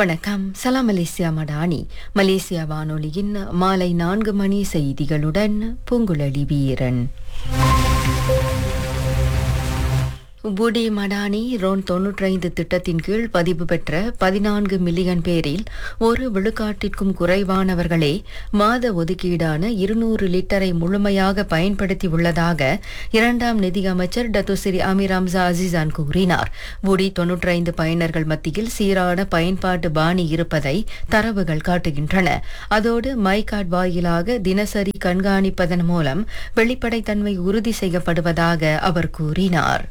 வணக்கம் சலாம் Malaysia Madani Malaysia வானொலியின் மாலை நான்கு மணி செய்திகளுடன் பூங்குழலி வீரன் புடி மடானி ரோன் தொன்னூற்றைந்து திட்டத்தின் கீழ் பதிவு பெற்ற பதினான்கு மில்லியன் பேரில் ஒரு விழுக்காட்டிற்கும் குறைவானவர்களே மாத ஒதுக்கீடான இருநூறு லிட்டரை முழுமையாக பயன்படுத்தி உள்ளதாக இரண்டாம் நிதியமைச்சர் டத்துசிரி அமீர் அம்சா அசிசான் கூறினார் புடி தொன்னூற்றைந்து பயனர்கள் மத்தியில் சீரான பயன்பாட்டு பாணி இருப்பதை தரவுகள் காட்டுகின்றன அதோடு மைகார்ட் வாயிலாக தினசரி கண்காணிப்பதன் மூலம் வெளிப்படைத்தன்மை உறுதி செய்யப்படுவதாக அவர் கூறினார்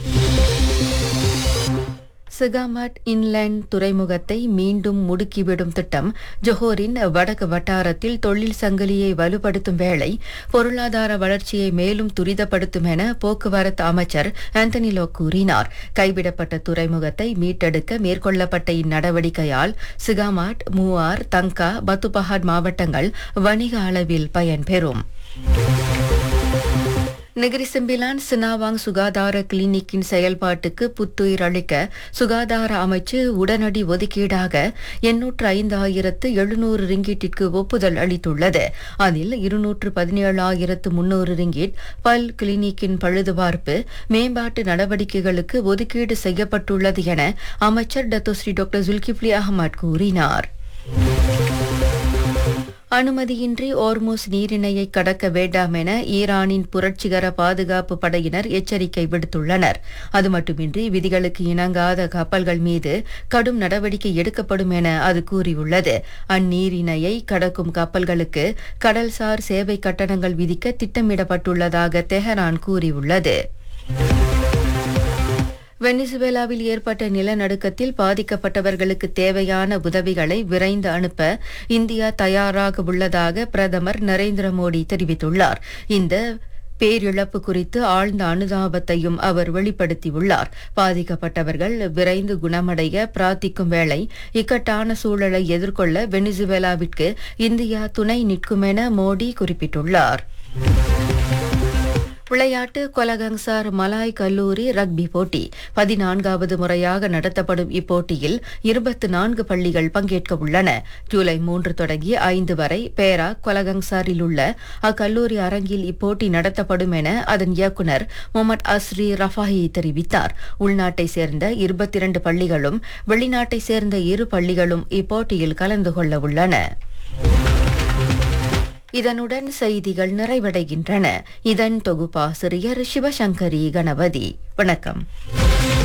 சிகாமட் இன்லேண்ட் துறைமுகத்தை மீண்டும் முடுக்கிவிடும் திட்டம் ஜொஹோரின் வடக்கு வட்டாரத்தில் தொழில் சங்கிலியை வலுப்படுத்தும் வேளை பொருளாதார வளர்ச்சியை மேலும் துரிதப்படுத்தும் என போக்குவரத்து அமைச்சர் ஆந்தனிலோ கூறினார் கைவிடப்பட்ட துறைமுகத்தை மீட்டெடுக்க மேற்கொள்ளப்பட்ட இந்நடவடிக்கையால் சிகாமாட் மூவார் தங்கா பத்துபஹாட் மாவட்டங்கள் வணிக அளவில் பயன்பெறும் நெகிரி செம்பிலான் சினாவாங் சுகாதார கிளினிக்கின் செயல்பாட்டுக்கு புத்துயிர் அளிக்க சுகாதார அமைச்சு உடனடி ஒதுக்கீடாக எண்ணூற்று ஐந்தாயிரத்து எழுநூறு ரிங்கிட்டிற்கு ஒப்புதல் அளித்துள்ளது அதில் இருநூற்று பதினேழாயிரத்து முன்னூறு ரிங்கிட் பல் கிளினிக்கின் பழுதுபார்ப்பு மேம்பாட்டு நடவடிக்கைகளுக்கு ஒதுக்கீடு செய்யப்பட்டுள்ளது என அமைச்சர் டத்தோஸ்ரீ டாக்டர் ஜுல்கிப்லி அகமட் கூறினார் அனுமதியின்றி ஓர்மோஸ் நீரிணையை கடக்க வேண்டாம் என ஈரானின் புரட்சிகர பாதுகாப்பு படையினர் எச்சரிக்கை விடுத்துள்ளனர் அது மட்டுமின்றி விதிகளுக்கு இணங்காத கப்பல்கள் மீது கடும் நடவடிக்கை எடுக்கப்படும் என அது கூறியுள்ளது அந்நீரிணையை கடக்கும் கப்பல்களுக்கு கடல்சார் சேவை கட்டணங்கள் விதிக்க திட்டமிடப்பட்டுள்ளதாக தெஹரான் கூறியுள்ளது வெனிசுவேலாவில் ஏற்பட்ட நிலநடுக்கத்தில் பாதிக்கப்பட்டவர்களுக்கு தேவையான உதவிகளை விரைந்து அனுப்ப இந்தியா தயாராக உள்ளதாக பிரதமர் நரேந்திர மோடி தெரிவித்துள்ளார் இந்த பேரிழப்பு குறித்து ஆழ்ந்த அனுதாபத்தையும் அவர் வெளிப்படுத்தியுள்ளார் பாதிக்கப்பட்டவர்கள் விரைந்து குணமடைய பிரார்த்திக்கும் வேளை இக்கட்டான சூழலை எதிர்கொள்ள வெனிசுவேலாவிற்கு இந்தியா துணை நிற்கும் என மோடி குறிப்பிட்டுள்ளார் விளையாட்டு கொலகங்சார் மலாய் கல்லூரி ரக்பி போட்டி பதினான்காவது முறையாக நடத்தப்படும் இப்போட்டியில் இருபத்தி நான்கு பள்ளிகள் பங்கேற்க உள்ளன ஜூலை மூன்று தொடங்கி ஐந்து வரை பேரா கொலகங்சாரில் உள்ள அக்கல்லூரி அரங்கில் இப்போட்டி நடத்தப்படும் என அதன் இயக்குநர் முகமது அஸ்ரி ரஃபாஹி தெரிவித்தார் உள்நாட்டை சேர்ந்த இருபத்தி இரண்டு பள்ளிகளும் வெளிநாட்டை சேர்ந்த இரு பள்ளிகளும் இப்போட்டியில் கலந்து கொள்ள உள்ளன இதனுடன் செய்திகள் நிறைவடைகின்றன இதன் தொகுப்பாசிரியர் சிவசங்கரி கணபதி வணக்கம்